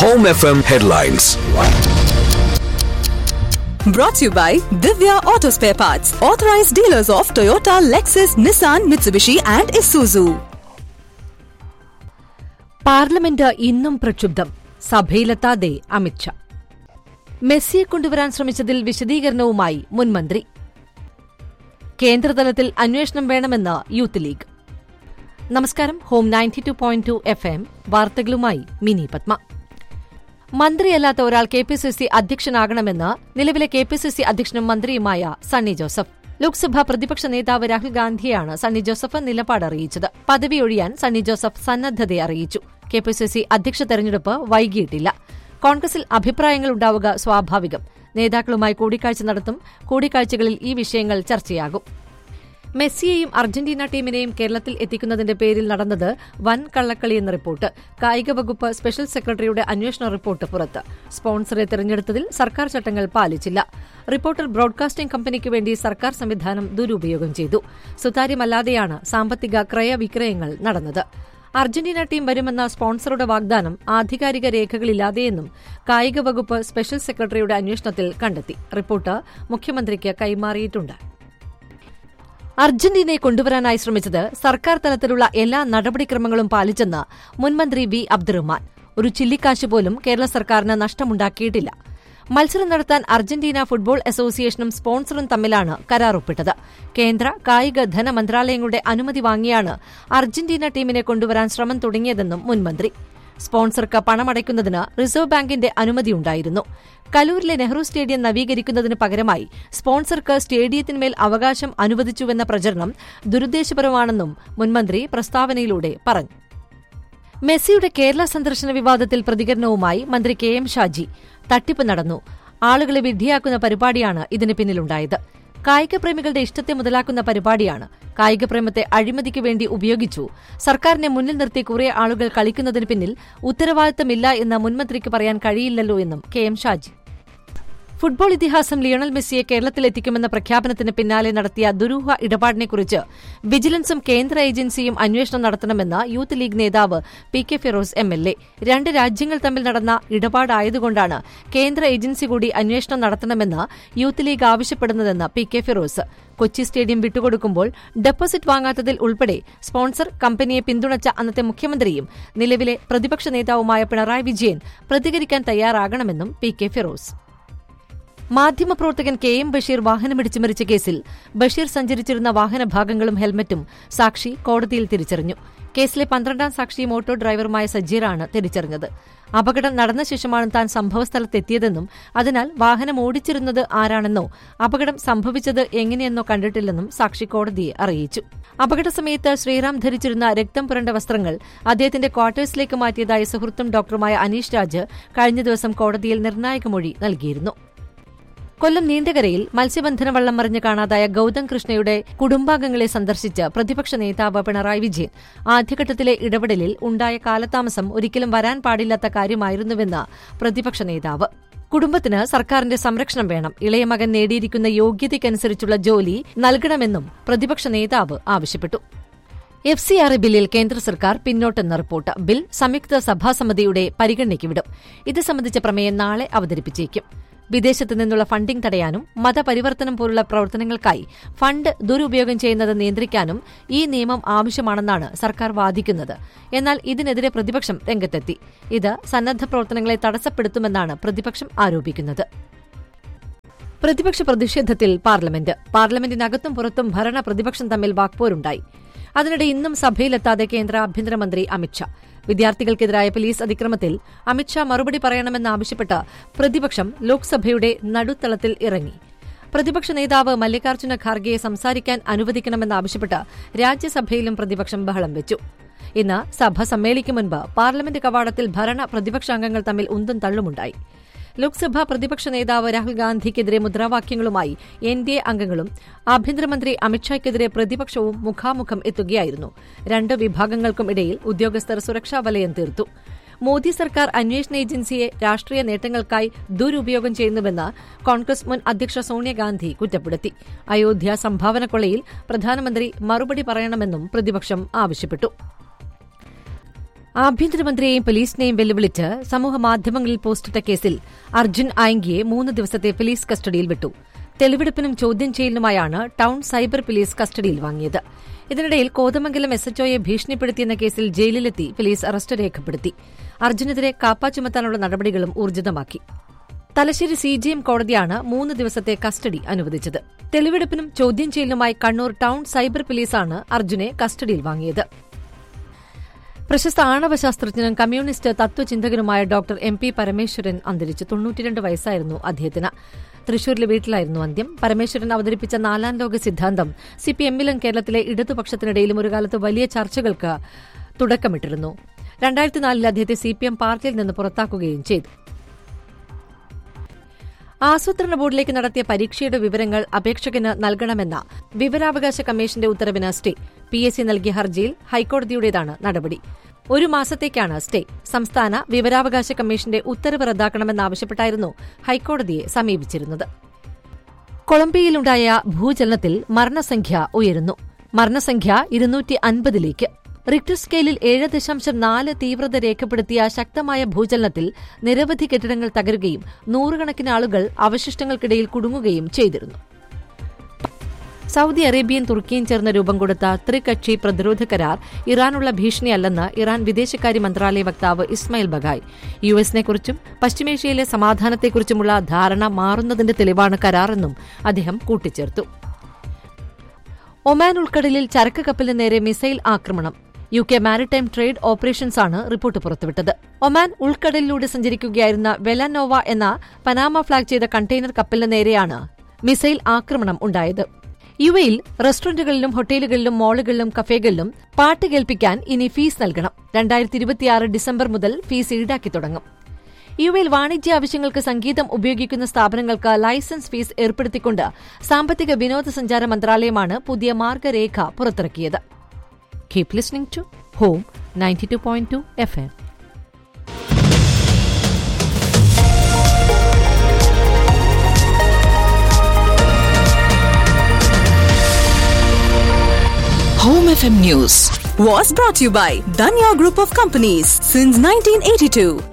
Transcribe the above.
Home FM headlines. Brought to you by Divya Auto Spare Parts, authorized dealers of Toyota, Lexus, Nissan, Mitsubishi, and Isuzu. Parliament ഇന്നും പ്രക്ഷുബ്ധം സഭയിലെത്താതെ അമിത്ഷാ മെസ്സിയെ കൊണ്ടുവരാൻ ശ്രമിച്ചതിൽ വിശദീകരണവുമായി മുൻമന്ത്രി കേന്ദ്രതലത്തിൽ അന്വേഷണം വേണമെന്ന് യൂത്ത് ലീഗ് നമസ്കാരം home ninety two point two F M വാർത്തകളുമായി മിനി പത്മ മന്ത്രിയല്ലാത്ത ഒരാൾ കെ പി സി സി അധ്യക്ഷനാകണമെന്ന് നിലവിലെ കെ പി സി സി അധ്യക്ഷനും മന്ത്രിയുമായ സണ്ണി ജോസഫ് ലോക്സഭാ പ്രതിപക്ഷ നേതാവ് രാഹുൽ ഗാന്ധിയാണ് സണ്ണി ജോസഫ് നിലപാട് അറിയിച്ചത് പദവി ഒഴിയാൻ സണ്ണി ജോസഫ് സന്നദ്ധതയെ അറിയിച്ചു കെ പി സി സി അധ്യക്ഷ തെരഞ്ഞെടുപ്പ് വൈകിയിട്ടില്ല കോൺഗ്രസിൽ അഭിപ്രായങ്ങൾ ഉണ്ടാവുക സ്വാഭാവികം നേതാക്കളുമായി കൂടിക്കാഴ്ച നടത്തും കൂടിക്കാഴ്ചകളിൽ ഈ വിഷയങ്ങൾ ചർച്ചയാകും മെസ്സിയെയും അർജന്റീന ടീമിനെയും കേരളത്തിൽ എത്തിക്കുന്നതിന്റെ പേരിൽ നടന്നത് വൻ കള്ളക്കളിയെന്ന റിപ്പോർട്ട് കായിക വകുപ്പ് സ്പെഷ്യൽ സെക്രട്ടറിയുടെ അന്വേഷണ റിപ്പോർട്ട് പുറത്ത് സ്പോൺസറെ തെരഞ്ഞെടുത്തതിൽ സർക്കാർ ചട്ടങ്ങൾ പാലിച്ചില്ല റിപ്പോർട്ടർ ബ്രോഡ്കാസ്റ്റിംഗ് കമ്പനിക്ക് വേണ്ടി സർക്കാർ സംവിധാനം ദുരുപയോഗം ചെയ്തു സുതാര്യമല്ലാതെയാണ് സാമ്പത്തിക ക്രയവിക്രയങ്ങൾ നടന്നത് അർജന്റീന ടീം വരുമെന്ന സ്പോൺസറുടെ വാഗ്ദാനം ആധികാരിക രേഖകളില്ലാതെയെന്നും കായിക വകുപ്പ് സ്പെഷ്യൽ സെക്രട്ടറിയുടെ അന്വേഷണത്തിൽ കണ്ടെത്തി റിപ്പോർട്ട് മുഖ്യമന്ത്രിക്ക് കൈമാറിയിട്ടുണ്ട് അർജന്റീനയെ കൊണ്ടുവരാനായി ശ്രമിച്ചത് സർക്കാർ തലത്തിലുള്ള എല്ലാ നടപടിക്രമങ്ങളും പാലിച്ചെന്ന് മുൻമന്ത്രി വി അബ്ദുറഹ്മാൻ ഒരു ചില്ലിക്കാശ് പോലും കേരള സർക്കാരിന് നഷ്ടമുണ്ടാക്കിയിട്ടില്ല മത്സരം നടത്താൻ അർജന്റീന ഫുട്ബോൾ അസോസിയേഷനും സ്പോൺസറും തമ്മിലാണ് കരാർ ഒപ്പിട്ടത് കേന്ദ്ര കായിക ധനമന്ത്രാലയങ്ങളുടെ അനുമതി വാങ്ങിയാണ് അർജന്റീന ടീമിനെ കൊണ്ടുവരാൻ ശ്രമം തുടങ്ങിയതെന്നും മുൻമന്ത്രി സ്പോൺസർക്ക് പണമടയ്ക്കുന്നതിന് റിസർവ് ബാങ്കിന്റെ അനുമതിയുണ്ടായിരുന്നു കലൂരിലെ നെഹ്റു സ്റ്റേഡിയം നവീകരിക്കുന്നതിന് പകരമായി സ്പോൺസർക്ക് സ്റ്റേഡിയത്തിന്മേൽ അവകാശം അനുവദിച്ചുവെന്ന പ്രചരണം ദുരുദ്ദേശപരമാണെന്നും മുൻമന്ത്രി പ്രസ്താവനയിലൂടെ പറഞ്ഞു മെസ്സിയുടെ കേരള സന്ദർശന വിവാദത്തിൽ പ്രതികരണവുമായി മന്ത്രി കെ എം ഷാജി തട്ടിപ്പ് നടന്നു ആളുകളെ വിഡ്ഢിയാക്കുന്ന പരിപാടിയാണ് ഇതിന് പിന്നിലുണ്ടായത് കായികപ്രേമികളുടെ ഇഷ്ടത്തെ മുതലാക്കുന്ന പരിപാടിയാണ് കായികപ്രേമത്തെ അഴിമതിക്ക് വേണ്ടി ഉപയോഗിച്ചു സർക്കാരിനെ മുന്നിൽ നിർത്തി കുറെ ആളുകൾ കളിക്കുന്നതിന് പിന്നിൽ ഉത്തരവാദിത്തമില്ല എന്ന് മുൻമന്ത്രിക്ക് പറയാൻ കഴിയില്ലല്ലോ എന്നും കെ എം ഷാജി ഫുട്ബോൾ ഇതിഹാസം ലിയണൽ മെസ്സിയെ കേരളത്തിലെത്തിക്കുമെന്ന പ്രഖ്യാപനത്തിന് പിന്നാലെ നടത്തിയ ദുരൂഹ ഇടപാടിനെക്കുറിച്ച് വിജിലൻസും കേന്ദ്ര ഏജൻസിയും അന്വേഷണം നടത്തണമെന്ന് യൂത്ത് ലീഗ് നേതാവ് P K Firos M L A രണ്ട് രാജ്യങ്ങൾ തമ്മിൽ നടന്ന ഇടപാടായതുകൊണ്ടാണ് കേന്ദ്ര ഏജൻസി കൂടി അന്വേഷണം നടത്തണമെന്ന് യൂത്ത് ലീഗ് ആവശ്യപ്പെടുന്നതെന്ന് P K Firos Kochi stadium വിട്ടുകൊടുക്കുമ്പോൾ ഡെപ്പോസിറ്റ് വാങ്ങാത്തതിൽ ഉൾപ്പെടെ സ്പോൺസർ കമ്പനിയെ പിന്തുണച്ച അന്നത്തെ മുഖ്യമന്ത്രിയും നിലവിലെ പ്രതിപക്ഷ നേതാവുമായ പിണറായി വിജയൻ പ്രതികരിക്കാൻ തയ്യാറാകണമെന്നും പി കെ ഫിറോസ് മാധ്യമപ്രവർത്തകൻ കെ എം ബഷീർ വാഹനമിടിച്ച് മരിച്ച കേസിൽ ബഷീർ സഞ്ചരിച്ചിരുന്ന വാഹനഭാഗങ്ങളും ഹെൽമറ്റും സാക്ഷി കോടതിയിൽ തിരിച്ചറിഞ്ഞു കേസിലെ പന്ത്രണ്ടാം സാക്ഷിയും ഓട്ടോ ഡ്രൈവറുമായ സജ്ജീറാണ് തിരിച്ചറിഞ്ഞത് അപകടം നടന്ന ശേഷമാണ് താൻ സംഭവസ്ഥലത്തെത്തിയതെന്നും അതിനാൽ വാഹനം ഓടിച്ചിരുന്നത് ആരാണെന്നോ അപകടം സംഭവിച്ചത് എങ്ങനെയെന്നോ കണ്ടിട്ടില്ലെന്നും സാക്ഷി കോടതിയെ അറിയിച്ചു അപകട സമയത്ത് ശ്രീറാം ധരിച്ചിരുന്ന രക്തം പുരണ്ട വസ്ത്രങ്ങൾ അദ്ദേഹത്തിന്റെ ക്വാർട്ടേഴ്സിലേക്ക് മാറ്റിയതായ സുഹൃത്തും ഡോക്ടറുമായ അനീഷ് രാജ് കഴിഞ്ഞ ദിവസം കോടതിയിൽ നിർണായക മൊഴി നൽകിയിരുന്നു കൊല്ലം നീണ്ടകരയിൽ മത്സ്യബന്ധന വള്ളം മറിഞ്ഞ് കാണാതായ ഗൌതം കൃഷ്ണയുടെ കുടുംബാംഗങ്ങളെ സന്ദർശിച്ച് പ്രതിപക്ഷ നേതാവ് പിണറായി വിജയൻ ആദ്യഘട്ടത്തിലെ ഇടപെടലിൽ ഉണ്ടായ കാലതാമസം ഒരിക്കലും വരാൻ പാടില്ലാത്ത കാര്യമായിരുന്നുവെന്ന് പ്രതിപക്ഷ നേതാവ് കുടുംബത്തിന് സർക്കാരിന്റെ സംരക്ഷണം വേണം ഇളയ മകൻ നേടിയിരിക്കുന്ന യോഗ്യതയ്ക്കനുസരിച്ചുള്ള ജോലി നൽകണമെന്നും പ്രതിപക്ഷ നേതാവ് ആവശ്യപ്പെട്ടു എഫ് സി ആർ ബില്ലിൽ കേന്ദ്ര സർക്കാർ പിന്നോട്ടെന്ന റിപ്പോർട്ട് ബിൽ സംയുക്ത സഭാസമിതിയുടെ പരിഗണനയ്ക്ക് വിടും ഇത് സംബന്ധിച്ച പ്രമേയം നാളെ അവതരിപ്പിച്ചേക്കും വിദേശത്തു നിന്നുള്ള ഫണ്ടിംഗ് തടയാനും മതപരിവർത്തനം പോലുള്ള പ്രവർത്തനങ്ങൾക്കായി ഫണ്ട് ദുരുപയോഗം ചെയ്യുന്നത് നിയന്ത്രിക്കാനും ഈ നിയമം ആവശ്യമാണെന്നാണ് സർക്കാർ വാദിക്കുന്നത് എന്നാൽ ഇതിനെതിരെ പ്രതിപക്ഷം രംഗത്തെത്തി ഇത് സന്നദ്ധ പ്രവർത്തനങ്ങളെ തടസ്സപ്പെടുത്തുമെന്നാണ് പ്രതിപക്ഷം ആരോപിക്കുന്നത് പ്രതിപക്ഷ പ്രതിഷേധത്തിൽ പാർലമെന്റ് പാർലമെന്റിനകത്തും പുറത്തും ഭരണ പ്രതിപക്ഷം തമ്മിൽ വാക്പോരുണ്ടായി അതിനിടെ ഇന്നും സഭയിലെത്താതെ കേന്ദ്ര ആഭ്യന്തരമന്ത്രി അമിത്ഷാ വിദ്യാർത്ഥികൾക്കെതിരായ പോലീസ് അതിക്രമത്തിൽ അമിത്ഷാ മറുപടി പറയണമെന്നാവശ്യപ്പെട്ട് പ്രതിപക്ഷം ലോക്സഭയുടെ നടുത്തളത്തിൽ ഇറങ്ങി പ്രതിപക്ഷ നേതാവ് മല്ലികാർജ്ജുന ഖാർഗെയെ സംസാരിക്കാൻ അനുവദിക്കണമെന്നാവശ്യപ്പെട്ട് രാജ്യസഭയിലും പ്രതിപക്ഷം ബഹളം വെച്ചു ഇന്ന് സഭ സമ്മേളിക്കും മുൻപ് പാർലമെന്റ് കവാടത്തിൽ ഭരണ പ്രതിപക്ഷാംഗങ്ങൾ തമ്മിൽ ഉന്തും തള്ളുമുണ്ടായി ലോക്സഭാ പ്രതിപക്ഷ നേതാവ് രാഹുൽ ഗാന്ധിക്കെതിരെ മുദ്രാവാക്യങ്ങളുമായി എൻ ഡി എ അംഗങ്ങളും ആഭ്യന്തരമന്ത്രി അമിത്ഷായ്ക്കെതിരെ പ്രതിപക്ഷവും മുഖാമുഖം എത്തുകയായിരുന്നു രണ്ട് വിഭാഗങ്ങൾക്കും ഇടയിൽ ഉദ്യോഗസ്ഥർ സുരക്ഷാ വലയം തീർത്തു മോദി സർക്കാർ അന്വേഷണ ഏജൻസിയെ രാഷ്ട്രീയ നേട്ടങ്ങൾക്കായി ദുരുപയോഗം ചെയ്യുന്നുവെന്ന് കോൺഗ്രസ് മുൻ അധ്യക്ഷ സോണിയാഗാന്ധി കുറ്റപ്പെടുത്തി അയോധ്യ സംഭാവന കൊള്ളയിൽ പ്രധാനമന്ത്രി മറുപടി പറയണമെന്നും പ്രതിപക്ഷം ആവശ്യപ്പെട്ടു ആഭ്യന്തരമന്ത്രിയെയും പോലീസിനെയും വെല്ലുവിളിച്ച് സമൂഹ മാധ്യമങ്ങളിൽ പോസ്റ്റിട്ട കേസിൽ അർജുൻ ആയങ്കിയെ മൂന്ന് ദിവസത്തെ പോലീസ് കസ്റ്റഡിയിൽ വിട്ടു തെളിവെടുപ്പിനും ചോദ്യം ചെയ്യലിനുമായാണ് ടൌൺ സൈബർ പോലീസ് കസ്റ്റഡിയിൽ വാങ്ങിയത് ഇതിനിടയിൽ കോതമംഗലം എസ് എച്ച്ഒയെ ഭീഷണിപ്പെടുത്തിയെന്ന കേസിൽ ജയിലിലെത്തി പോലീസ് അറസ്റ്റ് രേഖപ്പെടുത്തി അർജുനെതിരെ കാപ്പ ചുമത്താനുള്ള നടപടികളും ഊർജിതമാക്കി തലശ്ശേരി സി ജി എം കോടതിയാണ് മൂന്ന് ദിവസത്തെ കസ്റ്റഡി അനുവദിച്ചത് തെളിവെടുപ്പിനും ചോദ്യം ചെയ്യലിനുമായി കണ്ണൂർ ടൌൺ സൈബർ പോലീസാണ് അർജുനെ കസ്റ്റഡിയിൽ വാങ്ങിയത് പ്രശസ്ത ആണവ ശാസ്ത്രജ്ഞനും കമ്മ്യൂണിസ്റ്റ് തത്വചിന്തകനുമായ ഡോക്ടർ എം പി പരമേശ്വരൻ അന്തരിച്ചു തൊണ്ണൂറ്റിരണ്ട് വയസ്സായിരുന്നു അദ്ദേഹത്തിന് തൃശൂരിലെ വീട്ടിലായിരുന്നു അന്ത്യം പരമേശ്വരൻ അവതരിപ്പിച്ച നാലാം ലോക സിദ്ധാന്തം സി പി എമ്മിലും കേരളത്തിലെ ഇടതുപക്ഷത്തിനിടയിലും ഒരു കാലത്ത് വലിയ ചർച്ചകൾക്ക് തുടക്കമിട്ടിരുന്നു രണ്ടായിരത്തി നാലിൽ അദ്ദേഹത്തെ സി പി എം പാർട്ടിയിൽ നിന്ന് പുറത്താക്കുകയും ചെയ്തു ആസൂത്രണ ബോർഡിലേക്ക് നടത്തിയ പരീക്ഷയുടെ വിവരങ്ങൾ അപേക്ഷകന് നൽകണമെന്ന വിവരാവകാശ കമ്മീഷന്റെ ഉത്തരവിന് സ്റ്റേ പി എസ് സി നൽകിയ ഹർജിയിൽ ഹൈക്കോടതിയുടേതാണ് നടപടി ഒരു മാസത്തേക്കാണ് സ്റ്റേ സംസ്ഥാന വിവരാവകാശ കമ്മീഷന്റെ ഉത്തരവ് റദ്ദാക്കണമെന്നാവശ്യപ്പെട്ടായിരുന്നു ഹൈക്കോടതിയെ സമീപിച്ചിരുന്നത് കൊളംബിയയിലുണ്ടായ ഭൂചലനത്തിൽ മരണസംഖ്യ ഉയരുന്നു മരണസംഖ്യ ഇരുന്നൂറ്റി അൻപതിലേക്ക് റിക്ടർ സ്കെയിലിൽ ഏഴ് ദശാംശം നാല് തീവ്രത രേഖപ്പെടുത്തിയ ശക്തമായ ഭൂചലനത്തിൽ നിരവധി കെട്ടിടങ്ങൾ തകരുകയും നൂറുകണക്കിന് ആളുകൾ അവശിഷ്ടങ്ങൾക്കിടയിൽ കുടുങ്ങുകയും ചെയ്തിരുന്നു സൌദി അറേബ്യയും തുർക്കിയും ചേർന്ന് രൂപം കൊടുത്ത ത്രികക്ഷി പ്രതിരോധ കരാർ ഇറാനുള്ള ഭീഷണിയല്ലെന്ന് ഇറാൻ വിദേശകാര്യ മന്ത്രാലയ വക്താവ് ഇസ്മായിൽ ബഗായ് യു എസിനെക്കുറിച്ചും പശ്ചിമേഷ്യയിലെ സമാധാനത്തെക്കുറിച്ചുമുള്ള ധാരണ മാറുന്നതിന്റെ തെളിവാണ് കരാറെന്നും അദ്ദേഹം കൂട്ടിച്ചേർത്തു ഒമാൻ ഉൾക്കടലിൽ ചരക്ക് കപ്പലിന് നേരെ മിസൈൽ ആക്രമണം യു കെ മാരിടൈം ട്രേഡ് ഓപ്പറേഷൻസാണ് റിപ്പോർട്ട് പുറത്തുവിട്ടത് ഒമാൻ ഉൾക്കടലിലൂടെ സഞ്ചരിക്കുകയായിരുന്ന വെലാനോവ എന്ന പനാമ ഫ്ളാഗ് ചെയ്ത കണ്ടെയ്നർ കപ്പലിന് നേരെയാണ് മിസൈൽ ആക്രമണം ഉണ്ടായത് യു എയിൽ റെസ്റ്റോറന്റുകളിലും ഹോട്ടലുകളിലും മാളുകളിലും കഫേകളിലും പാട്ട് കേൾപ്പിക്കാൻ ഇനി ഫീസ് നൽകണം രണ്ടായിരത്തി ഇരുപത്തിയാറ് ഡിസംബർ മുതൽ ഫീസ് ഈടാക്കി തുടങ്ങും യു എയിൽ വാണിജ്യ ആവശ്യങ്ങൾക്ക് സംഗീതം ഉപയോഗിക്കുന്ന സ്ഥാപനങ്ങൾക്ക് ലൈസൻസ് ഫീസ് ഏർപ്പെടുത്തിക്കൊണ്ട് സാമ്പത്തിക വിനോദസഞ്ചാര മന്ത്രാലയമാണ് പുതിയ മാർഗരേഖ പുറത്തിറക്കിയത് keep listening to home ninety two point two F M Home FM News was brought to you by Danya Group of Companies since 1982.